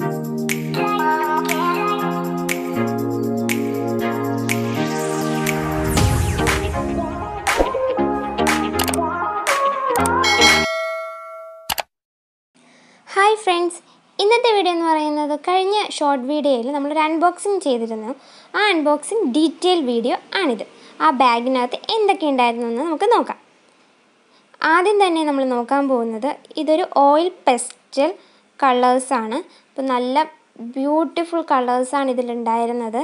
hi friends ഇന്നത്തെ video എന്ന് പറയുന്നത് കഴിഞ്ഞ ഷോർട്ട് വീഡിയോയിൽ നമ്മളൊരു അൺബോക്സിങ് ചെയ്തിരുന്നു ആ അൺബോക്സിങ് ഡീറ്റെയിൽ വീഡിയോ ആണിത് ആ ബാഗിനകത്ത് എന്തൊക്കെ ഉണ്ടായിരുന്നു എന്ന് നമുക്ക് നോക്കാം ആദ്യം തന്നെ നമ്മൾ നോക്കാൻ പോകുന്നത് ഇതൊരു ഓയിൽ പെസ്റ്റൽ കളേഴ്സാണ് അപ്പോൾ നല്ല ബ്യൂട്ടിഫുൾ കളേഴ്സാണ് ഇതിലുണ്ടായിരുന്നത്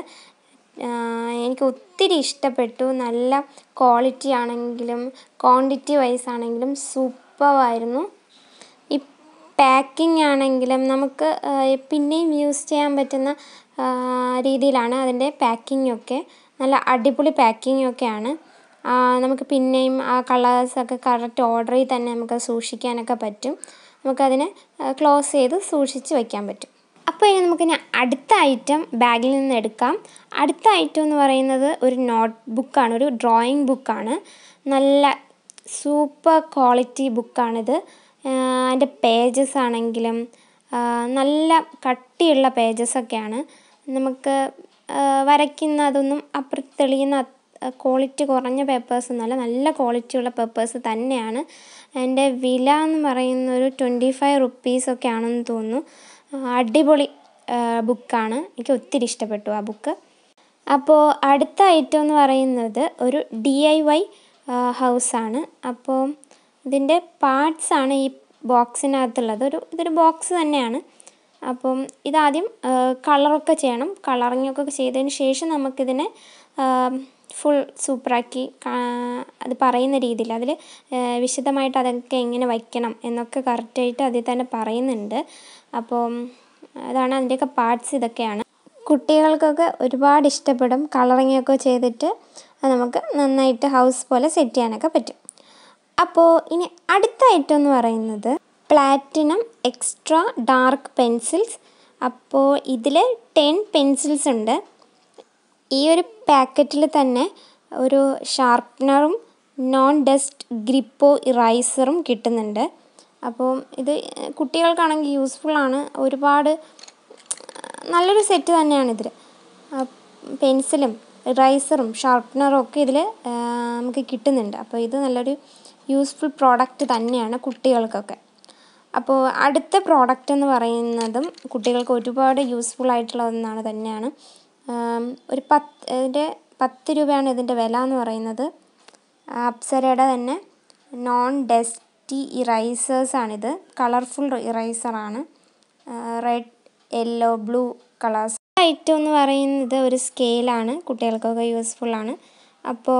ആഹ് എനിക്ക് ഒത്തിരി ഇഷ്ടപ്പെട്ടു നല്ല ക്വാളിറ്റി ആണെങ്കിലും ക്വാണ്ടിറ്റി വൈസ് ആണെങ്കിലും സൂപ്പറായിരുന്നു ഈ പാക്കിംഗ് ആണെങ്കിലും നമുക്ക് ആഹ് പിന്നെയും യൂസ് ചെയ്യാൻ പറ്റുന്ന ആഹ് രീതിയിലാണ് അതിൻ്റെ പാക്കിംഗ് ഒക്കെ നല്ല അടിപൊളി പാക്കിംഗ് ഒക്കെയാണ് ആഹ് നമുക്ക് പിന്നെയും ആ കളേഴ്സൊക്കെ കറക്റ്റ് ഓർഡറിൽ തന്നെ നമുക്ക് സൂക്ഷിക്കാനൊക്കെ പറ്റും നമുക്കതിനെ ക്ലോസ് ചെയ്ത് സൂക്ഷിച്ച് വയ്ക്കാൻ പറ്റും അപ്പോൾ ഇനി നമുക്കിനി അടുത്ത ഐറ്റം ബാഗിൽ നിന്ന് എടുക്കാം അടുത്ത ഐറ്റം എന്ന് പറയുന്നത് ഒരു നോട്ട് ബുക്കാണ് ഒരു ഡ്രോയിങ് ബുക്കാണ് നല്ല സൂപ്പർ ക്വാളിറ്റി ബുക്കാണിത് അതിൻ്റെ പേജസ് ആണെങ്കിലും ആ, നല്ല കട്ടിയുള്ള പേജസ് ഒക്കെയാണ് നമുക്ക് ആ, വരയ്ക്കുന്നതൊന്നും അപ്പുറത്ത് തെളിയുന്ന ക്വാളിറ്റി കുറഞ്ഞ പേപ്പേഴ്സ് ഒന്നുമല്ല നല്ല ക്വാളിറ്റിയുള്ള പേപ്പേഴ്സ് തന്നെയാണ് അതിൻ്റെ വില എന്ന് പറയുന്ന ഒരു ട്വൻറ്റി ഫൈവ് റുപ്പീസൊക്കെ ആണെന്ന് തോന്നുന്നു ആ, അടിപൊളി ബുക്കാണ് എനിക്ക് ഒത്തിരി ഇഷ്ടപ്പെട്ടു ആ ബുക്ക് അപ്പോൾ അടുത്ത ഐറ്റം എന്ന് പറയുന്നത് ഒരു ഡി ഐ വൈ ഹൗസാണ് അപ്പോൾ ഇതിൻ്റെ പാർട്സാണ് ഈ ബോക്സിനകത്തുള്ളത് ഒരു ഇതൊരു ബോക്സ് തന്നെയാണ് അപ്പം ഇതാദ്യം കളറൊക്കെ ചെയ്യണം കളറിങ് ഒക്കെ ചെയ്തതിന് ശേഷം നമുക്കിതിനെ ഫുൾ സൂപ്പറാക്കി അത് പറയുന്ന രീതിയിൽ അതിൽ വിശദമായിട്ട് അതൊക്കെ എങ്ങനെ വയ്ക്കണം എന്നൊക്കെ കറക്റ്റായിട്ട് അതിൽ തന്നെ പറയുന്നുണ്ട് അപ്പം അതാണ് അതിൻ്റെയൊക്കെ പാർട്സ് ഇതൊക്കെയാണ് കുട്ടികൾക്കൊക്കെ ഒരുപാട് ഇഷ്ടപ്പെടും കളറിങ് ഒക്കെ ചെയ്തിട്ട് അത് നമുക്ക് നന്നായിട്ട് ഹൗസ് പോലെ സെറ്റ് ചെയ്യാനൊക്കെ പറ്റും അപ്പോൾ ഇനി അടുത്ത ഐറ്റം എന്ന് പറയുന്നത് പ്ലാറ്റിനം എക്സ്ട്രാ ഡാർക്ക് പെൻസിൽസ് അപ്പോൾ ഇതിൽ ടെൻ പെൻസിൽസ് ഉണ്ട് ഈ ഒരു പാക്കറ്റിൽ തന്നെ ഒരു ഷാർപ്നറും നോൺ ഡസ്റ്റ് ഗ്രിപ്പോ ഇറൈസറും കിട്ടുന്നുണ്ട് അപ്പോൾ ഇത് കുട്ടികൾക്കാണെങ്കിൽ യൂസ്ഫുള്ളാണ് ഒരുപാട് നല്ലൊരു സെറ്റ് തന്നെയാണ് ഇതിൽ പെൻസിലും ഇറൈസറും ഷാർപ്നറും ഒക്കെ ഇതിൽ നമുക്ക് കിട്ടുന്നുണ്ട് അപ്പോൾ ഇത് നല്ലൊരു യൂസ്ഫുൾ പ്രോഡക്റ്റ് തന്നെയാണ് കുട്ടികൾക്കൊക്കെ അപ്പോൾ അടുത്ത പ്രോഡക്റ്റ് എന്ന് പറയുന്നതും കുട്ടികൾക്ക് ഒരുപാട് യൂസ്ഫുൾ ആയിട്ടുള്ള ഒന്നാണ് തന്നെയാണ് ആം, ഒരു പത്ത് ഇതിൻ്റെ പത്ത് രൂപയാണ് ഇതിൻ്റെ വില എന്ന് പറയുന്നത് അപ്സരയുടെ തന്നെ നോൺ ഡസ്റ്റി ഇറൈസേഴ്സാണിത് കളർഫുൾ ഇറൈസറാണ് red yellow blue colours item എന്ന് പറയുന്നത് ഒരു സ്കെയിലാണ് കുട്ടികൾക്കൊക്കെ യൂസ്ഫുള്ളാണ് അപ്പോൾ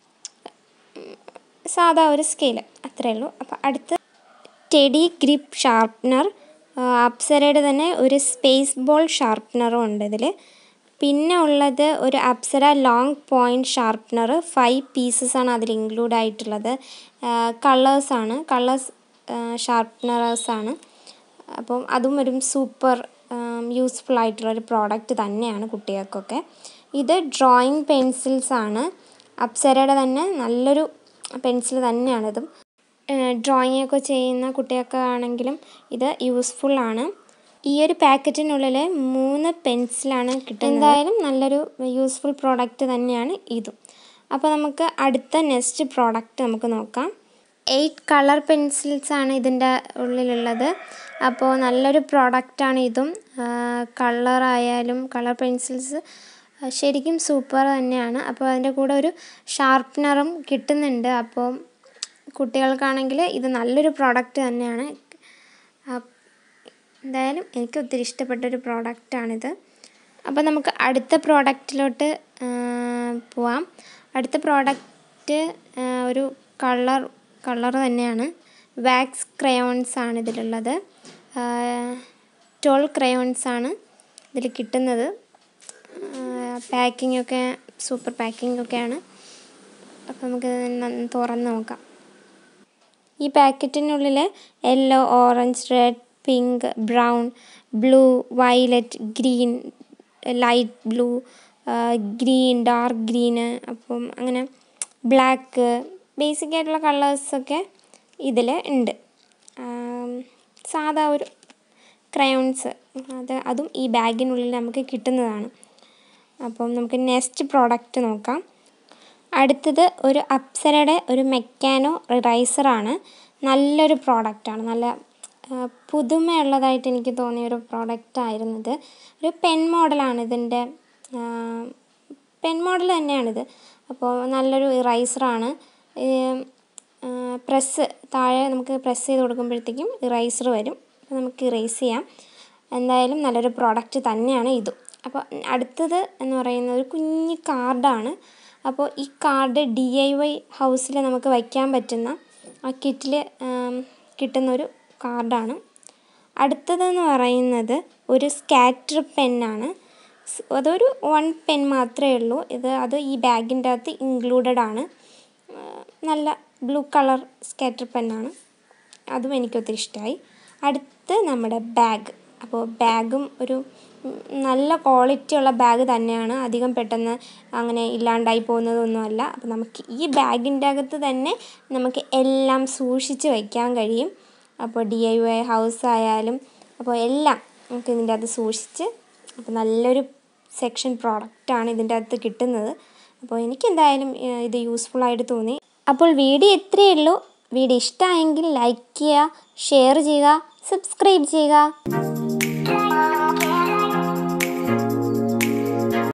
സാധാ ഒരു സ്കെയിൽ അത്രയേ ഉള്ളൂ അപ്പോൾ അടുത്ത് ടെഡി ഗ്രിപ്പ് ഷാർപ്നർ അപ്സരയുടെ തന്നെ ഒരു സ്പേസ് ബോൾ ഷാർപ്നറും ഉണ്ട് ഇതിൽ പിന്നെ ഉള്ളത് ഒരു Apsara long point sharpener five pieces ആണ് അതിൽ ഇൻക്ലൂഡ് ആയിട്ടുള്ളത് കളേഴ്സാണ് കളേഴ്സ് ഷാർപ്നറേഴ്സാണ് അപ്പം അതും ഒരു സൂപ്പർ യൂസ്ഫുൾ ആയിട്ടുള്ള ഒരു പ്രോഡക്റ്റ് തന്നെയാണ് കുട്ടികൾക്കൊക്കെ ഇത് ഡ്രോയിങ് പെൻസിൽസ് ആണ് അപ്സരയുടെ തന്നെ നല്ലൊരു പെൻസിൽ തന്നെയാണിതും ഡ്രോയിങ് ഒക്കെ ചെയ്യുന്ന കുട്ടികൾക്ക് ആണെങ്കിലും ഇത് യൂസ്ഫുൾ ആണ് ഈ ഒരു പാക്കറ്റിനുള്ളിൽ മൂന്ന് പെൻസിലാണ് കിട്ടുന്നത് എന്തായാലും നല്ലൊരു യൂസ്ഫുൾ പ്രോഡക്റ്റ് തന്നെയാണ് ഇതും അപ്പോൾ നമുക്ക് അടുത്ത നെക്സ്റ്റ് പ്രോഡക്റ്റ് നമുക്ക് നോക്കാം എയ്റ്റ് കളർ പെൻസിൽസ് ആണ് ഇതിൻ്റെ ഉള്ളിലുള്ളത് അപ്പോൾ നല്ലൊരു പ്രോഡക്റ്റാണ് ഇതും കളറായാലും കളർ പെൻസിൽസ് ശരിക്കും സൂപ്പർ തന്നെയാണ് അപ്പോൾ അതിൻ്റെ കൂടെ ഒരു ഷാർപ്നറും കിട്ടുന്നുണ്ട് അപ്പോൾ കുട്ടികൾക്കാണെങ്കിൽ ഇത് നല്ലൊരു പ്രോഡക്റ്റ് തന്നെയാണ് അപ്പ് എന്തായാലും എനിക്ക് ഒത്തിരി ഇഷ്ടപ്പെട്ടൊരു പ്രോഡക്റ്റാണിത് അപ്പോൾ നമുക്ക് അടുത്ത പ്രോഡക്റ്റിലോട്ട് പോവാം അടുത്ത പ്രോഡക്റ്റ് ഒരു കളർ കളർ തന്നെയാണ് വാക്സ് ക്രയോൺസ് ആണ് ഇതിലുള്ളത് ട്വൽവ് ക്രയോൺസ് ആണ് ഇതിൽ കിട്ടുന്നത് പാക്കിംഗ് ഒക്കെ സൂപ്പർ പാക്കിംഗ് ഒക്കെയാണ് അപ്പോൾ നമുക്ക് ന- തുറന്ന് നോക്കാം ഈ പാക്കറ്റിനുള്ളിൽ yellow orange red pink brown blue violet green light blue green dark green അപ്പം അങ്ങനെ ബ്ലാക്ക് ബേസിക് ആയിട്ടുള്ള കളേഴ്സൊക്കെ ഇതിൽ ഉണ്ട് ആം, സാധാ ഒരു ക്രയോൺസ് അത് അതും ഈ ബാഗിനുള്ളിൽ നമുക്ക് കിട്ടുന്നതാണ് അപ്പം നമുക്ക് നെക്സ്റ്റ് പ്രോഡക്റ്റ് നോക്കാം അടുത്തത് ഒരു അപ്സരയുടെ ഒരു മെക്കാനോ റൈസറാണ് നല്ലൊരു പ്രോഡക്റ്റാണ് നല്ല ആ, പുതുമയുള്ളതായിട്ട് എനിക്ക് തോന്നിയ ഒരു പ്രോഡക്റ്റായിരുന്നു ഇത് ഒരു പെൻ മോഡലാണ് ഇതിൻ്റെ പെൻ മോഡൽ തന്നെയാണിത് അപ്പോൾ നല്ലൊരു ഇറൈസറാണ് പ്രസ് താഴെ നമുക്ക് പ്രസ് ചെയ്ത് കൊടുക്കുമ്പോഴത്തേക്കും ഇറൈസർ വരും അപ്പോൾ നമുക്ക് ഇറേസ് ചെയ്യാം എന്തായാലും നല്ലൊരു പ്രോഡക്റ്റ് തന്നെയാണ് ഇതും അപ്പോൾ അടുത്തത് എന്ന് പറയുന്നത് ഒരു കുഞ്ഞ് കാർഡാണ് അപ്പോൾ ഈ കാർഡ് ഡി ഐ വൈ ഹൗസിൽ നമുക്ക് വയ്ക്കാൻ പറ്റുന്ന ആ കിറ്റിൽ കിട്ടുന്ന ഒരു കാർഡാണ് അടുത്തതെന്ന് പറയുന്നത് ഒരു സ്കാറ്റർ പെന്നാണ് സ് അതൊരു വൺ പെൻ മാത്രമേ ഉള്ളൂ ഇത് അത് ഈ ബാഗിൻ്റെ അകത്ത് ഇൻക്ലൂഡഡ് ആണ് ആ, നല്ല ബ്ലൂ കളർ സ്കാറ്റർ പെന്നാണ് അതും എനിക്ക് ഒത്തിരി ഇഷ്ടമായി അടുത്ത് നമ്മുടെ ബാഗ് അപ്പോൾ ബാഗും ഒരു ഉം, നല്ല ക്വാളിറ്റി ഉള്ള ബാഗ് തന്നെയാണ് അധികം പെട്ടെന്ന് അങ്ങനെ ഇല്ലാണ്ടായി പോകുന്നതൊന്നുമല്ല അപ്പോൾ നമുക്ക് ഈ ബാഗിൻ്റെ അകത്ത് തന്നെ നമുക്ക് എല്ലാം സൂക്ഷിച്ച് വയ്ക്കാൻ കഴിയും അപ്പോൾ ഡി ഐ വൈ ഹൗസ് ആയാലും അപ്പോൾ എല്ലാം നമുക്ക് ഇതിൻ്റെ അകത്ത് സൂക്ഷിച്ച് അപ്പോൾ നല്ലൊരു സെക്ഷൻ പ്രോഡക്റ്റാണ് ഇതിൻ്റെ അകത്ത് കിട്ടുന്നത് അപ്പോൾ എനിക്ക് എന്തായാലും ഏഹ്, ഇത് യൂസ്ഫുൾ ആയിട്ട് തോന്നി അപ്പോൾ വീഡിയോ ഇത്രയേ ഉള്ളൂ വീഡിയോ ഇഷ്ടമായെങ്കിൽ ലൈക്ക് ചെയ്യുക ഷെയർ ചെയ്യുക സബ്സ്ക്രൈബ് ചെയ്യുക